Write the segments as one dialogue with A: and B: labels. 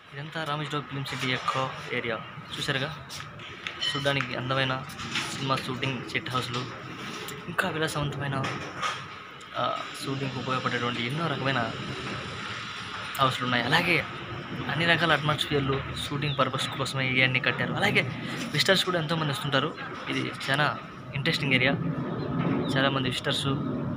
A: ఇదంతా Ramoji Rao film city యొక్క area చూసారుగా చూడడానికి అందమైన సినిమా షూటింగ్ సెట్ హౌస్లు ఇంకా విలాసవంతమైన ఆ, షూటింగ్కి ఉపయోగపడేటువంటి ఎన్నో రకమైన హౌస్లు ఉన్నాయి అలాగే అన్ని రకాల అట్మాస్ఫియర్లు షూటింగ్ పర్పస్ కోసమే ఇవన్నీ కట్టారు అలాగే విజిటర్స్ కూడా ఎంతోమంది వస్తుంటారు ఇది చాలా ఇంట్రెస్టింగ్ ఏరియా చాలామంది విజిటర్స్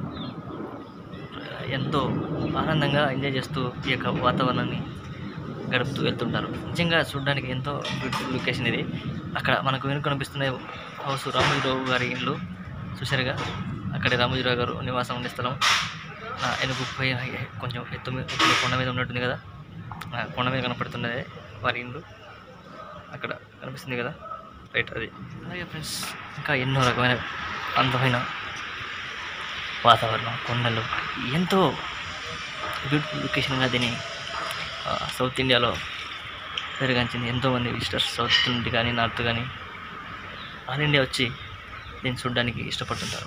A: ఎంతో ఆనందంగా ఎంజాయ్ చేస్తూ ఈ యొక్క వాతావరణాన్ని గడుపుతూ వెళ్తుంటారు నిజంగా చూడడానికి ఎంతో బ్యూటిఫుల్ లొకేషన్ ఇది అక్కడ మనకు వెనుక కనిపిస్తున్న హౌస్ రామోజీరావు గారి ఇల్లు చూసారుగా అక్కడ రామోజీరావు గారు నివాసం ఉండే స్థలం ఆ, వెనుక పోయి కొంచెం ఎత్తు మీద ఎత్తులో కొండ మీద ఉన్నట్టుంది కదా ఆ, కొండ మీద కనపడుతున్నదే వారి ఇల్లు అక్కడ కనిపిస్తుంది కదా రైట్ అది అలాగే ఫ్రెండ్స్ ఇంకా ఎన్నో రకమైన అందమైన వాతావరణం కొండలు ఎంతో బ్యూటిఫుల్ లొకేషన్గా దీన్ని ఆ, సౌత్ ఇండియాలో పెరగాంచింది ఎంతోమంది విజిటర్స్ సౌత్ నుండి కానీ నార్త్ కానీ ఆల్ ఇండియా వచ్చి దీన్ని చూడడానికి ఇష్టపడుతుంటారు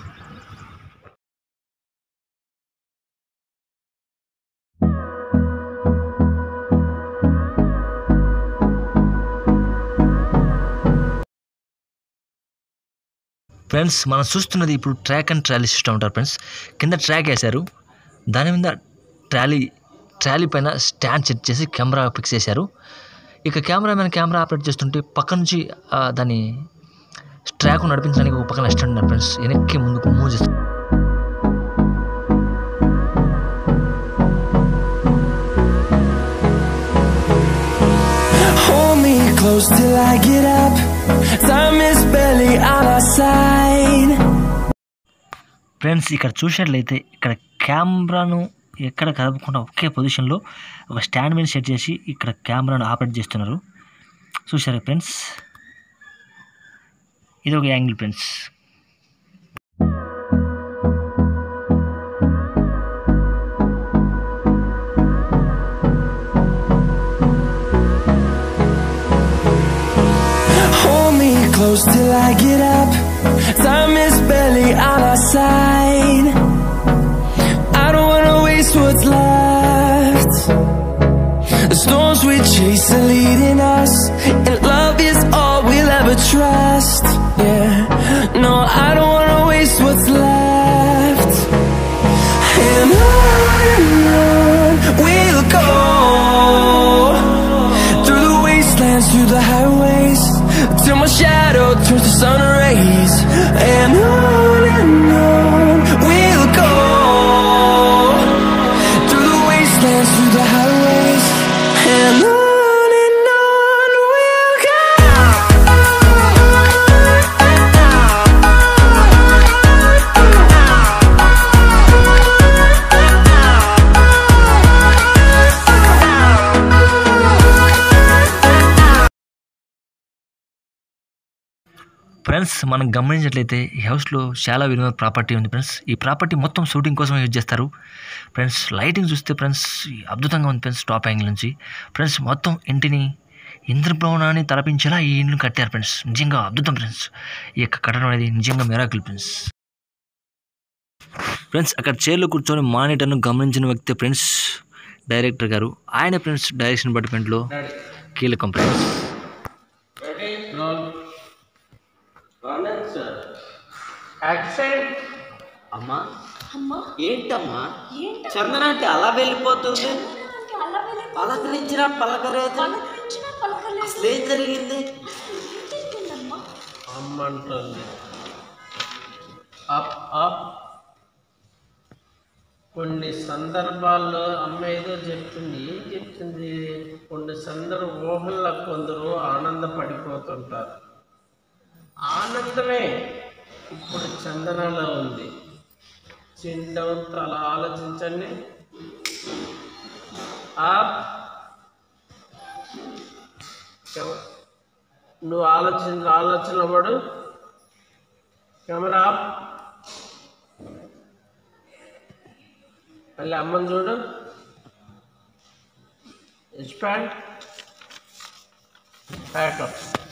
A: ఫ్రెండ్స్ మనం చూస్తున్నది ఇప్పుడు ట్రాక్ అండ్ ట్రాలీ సిస్టమ్ ఉంటారు ఫ్రెండ్స్ కింద ట్రాక్ వేశారు దాని మీద ట్రాలీ ట్రాలీ పైన స్టాండ్ సెట్ చేసి కెమెరా ఫిక్స్ చేశారు ఇక కెమెరా మీద కెమెరా ఆపరేట్ చేస్తుంటే పక్క నుంచి ఆ, దాని ట్రాక్ నడిపించడానికి ఒక పక్కన అసిస్టెంట్ ఉన్నారు ఫ్రెండ్స్ వెనక్కి ముందుకు మూవ్ చేస్తారు
B: Hold me close till I get up. Time is barely on our side.
A: Friends ఇక్కడ చూసినట్లయితే ఇక్కడ కెమెరాను ఎక్కడ కదపకుండా ఒకే పొజిషన్లో ఒక స్టాండ్ మీద సెట్ చేసి ఇక్కడ కెమెరాను ఆపరేట్ చేస్తున్నారు చూసారా ఫ్రెండ్స్ ఇది ఒక angle friends
B: Hold me close till I get up. Time is barely on our side. I don't wanna waste what's left. The storms we chase are leading us, and love is all we'll ever trust. Yeah, no, I don't wanna waste what's left. And on and on we'll go Through the wastelands, through the highways Till my shadow turns to sun rays And on and on we'll go Through the wastelands, through the highways And on and on we'll
A: friends మనం గమనించినట్లయితే ఈ హౌస్లో చాలా విలువైన property ఉంది friends ఈ property మొత్తం shooting కోసం యూజ్ చేస్తారు ఫ్రెండ్స్ లైటింగ్ చూస్తే ఫ్రెండ్స్ అద్భుతంగా ఉంది ఫ్రెండ్స్ టాప్ యాంగిల్ నుంచి ఫ్రెండ్స్ మొత్తం ఇంటిని ఇంద్రభవనాన్ని తలపించేలా ఈ ఇల్లు కట్టారు ఫ్రెండ్స్ నిజంగా అద్భుతం ఫ్రెండ్స్ ఈ యొక్క కట్టడం అనేది నిజంగా మెరాకిల్ ఫ్రెండ్స్ ఫ్రెండ్స్ అక్కడ చైర్లో కూర్చొని మానిటర్ను గమనించిన వ్యక్తి ఫ్రెండ్స్ డైరెక్టర్ గారు ఆయన ఫ్రెండ్స్ డైరెక్షన్ డిపార్ట్మెంట్లో కీలకం ఫ్రెండ్స్
C: యాక్సెంట్
D: అమ్మా
E: అమ్మా
D: ఏంటమ్మా
E: ఏంటి
D: చందన అంటే అలా వెళ్ళిపోతుంది
E: అంటే అలా వెళ్ళి
D: పలకరించిన పలకరేదు
E: పలకరించినా పలకలేదు
D: అసలు ఏం జరిగింది
E: ఏం జరిగిందమ్మా
C: అమ్మ అంటుంది అప్ అప్ కొన్ని సందర్భాల్లో అమ్మ ఏదో చెప్తుంది ఏం చెప్తుంది కొన్ని సందర్భ ఊహల్లో కొందరు ఆనందపడిపోతుంటారు ఆనందమే ఇప్పుడు చందనలో ఉంది చిండవంతో అలా ఆలోచించండి అప్ ఎవ- నువ్వు ఆలోచన ఆలోచన పడు కెమెరా ఆఫ్. మళ్ళీ అమ్మని చూడు ఎక్స్పాండ్ ప్యాకప్